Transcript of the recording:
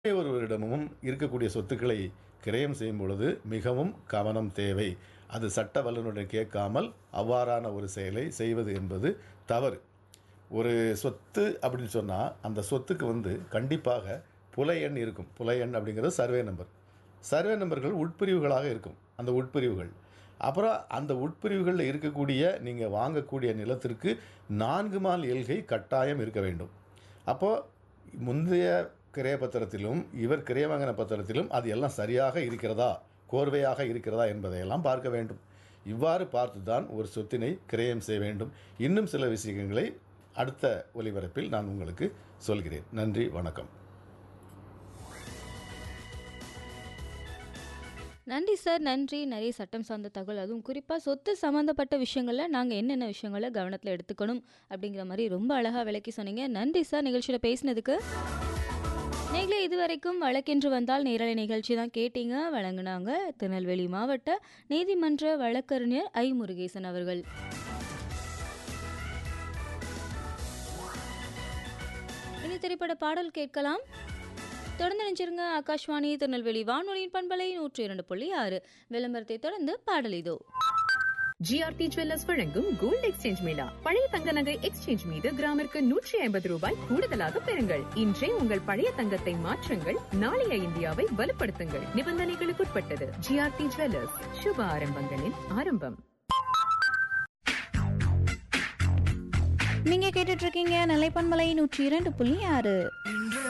ஒருவரிடமும் இருக்கக்கூடிய சொத்துக்களை கிரயம் செய்யும் பொழுது மிகவும் கவனம் தேவை அது சட்ட வல்லுநரிடம் கேட்காமல் அவ்வாறான ஒரு செயலை செய்வது என்பது தவறு ஒரு சொத்து அப்படின்னு சொன்னால் அந்த சொத்துக்கு வந்து கண்டிப்பாக புல எண் இருக்கும் புல எண் அப்படிங்கிறது சர்வே நம்பர் சர்வே நம்பர்கள் உட்பிரிவுகளாக இருக்கும் அந்த உட்பிரிவுகள் அப்புறம் அந்த உட்பிரிவுகளில் இருக்கக்கூடிய நீங்கள் வாங்கக்கூடிய நிலத்திற்கு நான்கு மால் எல்கை கட்டாயம் இருக்க வேண்டும் அப்போது முந்தைய கிரய பத்திரத்திலும் இவர் கிரய வாங்கின பத்திரத்திலும் அது எல்லாம் சரியாக இருக்கிறதா கோர்வையாக இருக்கிறதா என்பதையெல்லாம் பார்க்க வேண்டும் இவ்வாறு பார்த்து தான் ஒரு சொத்தினை கிரயம் செய்ய வேண்டும் இன்னும் சில விஷயங்களை அடுத்த ஒலிபரப்பில் நான் உங்களுக்கு சொல்கிறேன் நன்றி வணக்கம் நன்றி சார் நன்றி நிறைய சட்டம் சார்ந்த தகவல் அதுவும் குறிப்பாக சொத்து சம்மந்தப்பட்ட விஷயங்களில் நாங்கள் என்னென்ன விஷயங்களை கவனத்தில் எடுத்துக்கணும் அப்படிங்கிற மாதிரி ரொம்ப அழகாக விளக்கி சொன்னீங்க நன்றி சார் நிகழ்ச்சியில் பேசினதுக்கு நீங்களே இதுவரைக்கும் வழக்கென்று வந்தால் நேரலை நிகழ்ச்சி தான் கேட்டீங்க வழங்கினாங்க திருநெல்வேலி மாவட்ட நீதிமன்ற வழக்கறிஞர் ஐ முருகேசன் அவர்கள் இனி திரைப்பட பாடல் கேட்கலாம் தொடர்ந்து நினைச்சிருங்க ஆகாஷ்வாணி திருநெல்வேலி வானொலியின் பண்பலை நூற்றி இரண்டு புள்ளி ஆறு விளம்பரத்தை தொடர்ந்து பாடல் இதோ ஜிஆர்டி ஜுவல்லர்ஸ் வழங்கும் கோல்ட் எக்ஸ்சேஞ்ச் மேளா பழைய தங்க நகை எக்ஸ்சேஞ்ச் மீது கிராமிற்கு நூற்றி ஐம்பது ரூபாய் கூடுதலாக பெறுங்கள் இன்றே உங்கள் பழைய தங்கத்தை மாற்றுங்கள் நாளைய இந்தியாவை வலுப்படுத்துங்கள் நிபந்தனைகளுக்குட்பட்டது ஜிஆர்டி ஜுவல்லர்ஸ் சுப ஆரம்பங்களின் ஆரம்பம் நீங்க கேட்டுட்டு இருக்கீங்க நிலைப்பன்மலை நூற்றி இரண்டு புள்ளி ஆறு